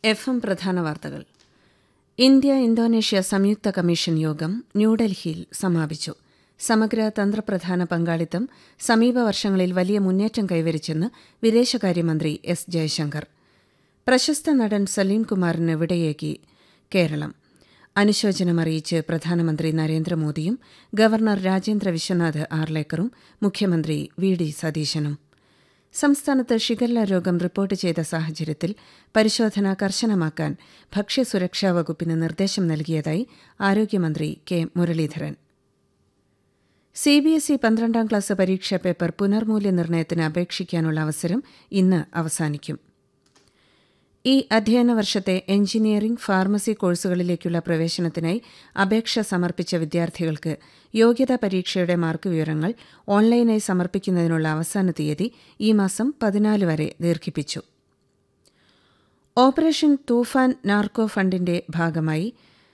F M പ്രധാന വാർത്തകൾ India Indonesia സംയുക്ത കമ്മീഷൻ യോഗം ന്യൂഡൽഹിയിൽ സമാപിച്ചു സമഗ്ര തന്ത്രപ്രധാന പങ്കാളിത്തം സമീപ വർഷങ്ങളിൽ വലിയ മുന്നേറ്റം കൈവരിച്ചെന്ന് വിദേശകാര്യമന്ത്രി എസ് ജയശങ്കർ പ്രശസ്ത നടൻ സലീം കുമാറിന് വിടയേകി കേരളം അനുശോചനമറിയിച്ച് പ്രധാനമന്ത്രി നരേന്ദ്രമോദിയും ഗവർണർ രാജേന്ദ്ര വിശ്വനാഥ് ആർലേക്കറും മുഖ്യമന്ത്രി വി ഡി സതീശനും സംസ്ഥാനത്ത് ഷിഗല്ല രോഗം റിപ്പോർട്ട് ചെയ്ത സാഹചര്യത്തിൽ പരിശോധന കർശനമാക്കാൻ ഭക്ഷ്യസുരക്ഷാ വകുപ്പിന് നിർദ്ദേശം നൽകിയതായി ആരോഗ്യമന്ത്രി K Muraleedharan C B S E പന്ത്രണ്ടാം ക്ലാസ് പരീക്ഷാ പേപ്പർ പുനർമൂല്യനിർണ്ണയത്തിന് അപേക്ഷിക്കാനുള്ള അവസരം ഇന്ന് അവസാനിക്കും ഈ അധ്യയന വർഷത്തെ എഞ്ചിനീയറിംഗ് ഫാർമസി കോഴ്സുകളിലേക്കുള്ള പ്രവേശനത്തിനായി അപേക്ഷ സമർപ്പിച്ച വിദ്യാർത്ഥികൾക്ക് യോഗ്യതാ പരീക്ഷയുടെ മാർക്ക് വിവരങ്ങൾ ഓൺലൈനായി സമർപ്പിക്കുന്നതിനുള്ള അവസാന തീയതി ഈ മാസം പതിനാല് വരെ ദീർഘിപ്പിച്ചു ഓപ്പറേഷൻ തൂഫാൻ നാർക്കോ ഫണ്ടിന്റെ ഭാഗമായി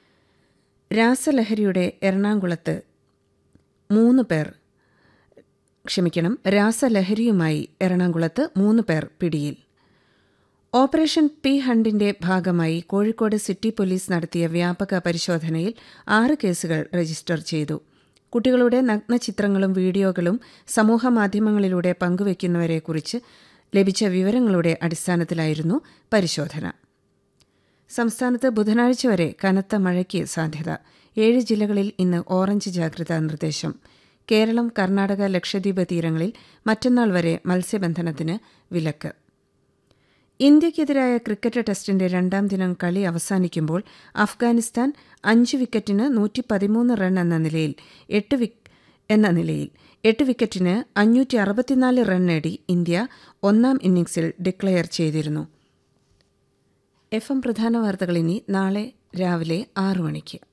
രാസലഹരിയുടെ എറണാകുളത്ത് മൂന്ന് പേർ ക്ഷമിക്കണം രാസലഹരിയുമായി എറണാകുളത്ത് മൂന്ന് പേർ പിടിയിൽ ഓപ്പറേഷൻ പി ഹണ്ടിന്റെ ഭാഗമായി കോഴിക്കോട് സിറ്റി പോലീസ് നടത്തിയ വ്യാപക പരിശോധനയിൽ ആറ് കേസുകൾ രജിസ്റ്റർ ചെയ്തു കുട്ടികളുടെ നഗ്നചിത്രങ്ങളും വീഡിയോകളും സമൂഹമാധ്യമങ്ങളിലൂടെ പങ്കുവയ്ക്കുന്നവരെക്കുറിച്ച് ലഭിച്ച വിവരങ്ങളുടെ അടിസ്ഥാനത്തിലായിരുന്നു പരിശോധന സംസ്ഥാനത്ത് ബുധനാഴ്ച വരെ കനത്ത മഴയ്ക്ക് സാധ്യത ഏഴ് ജില്ലകളിൽ ഇന്ന് ഓറഞ്ച് ജാഗ്രതാ നിർദ്ദേശം കേരളം കർണാടക ലക്ഷദ്വീപ് തീരങ്ങളിൽ മറ്റന്നാൾ വരെ മത്സ്യബന്ധനത്തിന് വിലക്ക് ഇന്ത്യയ്ക്കെതിരായ ക്രിക്കറ്റ് ടെസ്റ്റിന്റെ രണ്ടാം ദിനം കളി അവസാനിക്കുമ്പോൾ അഫ്ഗാനിസ്ഥാൻ അഞ്ച് വിക്കറ്റിന് നൂറ്റി പതിമൂന്ന് റൺ എന്ന നിലയിൽ എട്ട് എന്ന നിലയിൽ എട്ട് വിക്കറ്റിന് അഞ്ഞൂറ്റി അറുപത്തിനാല് റൺ നേടി ഇന്ത്യ ഒന്നാം ഇന്നിംഗ്സിൽ ഡിക്ലയർ ചെയ്തിരുന്നു എഫ് എം പ്രധാന വാർത്തകൾ ഇനി നാളെ രാവിലെ ആറു മണിക്ക്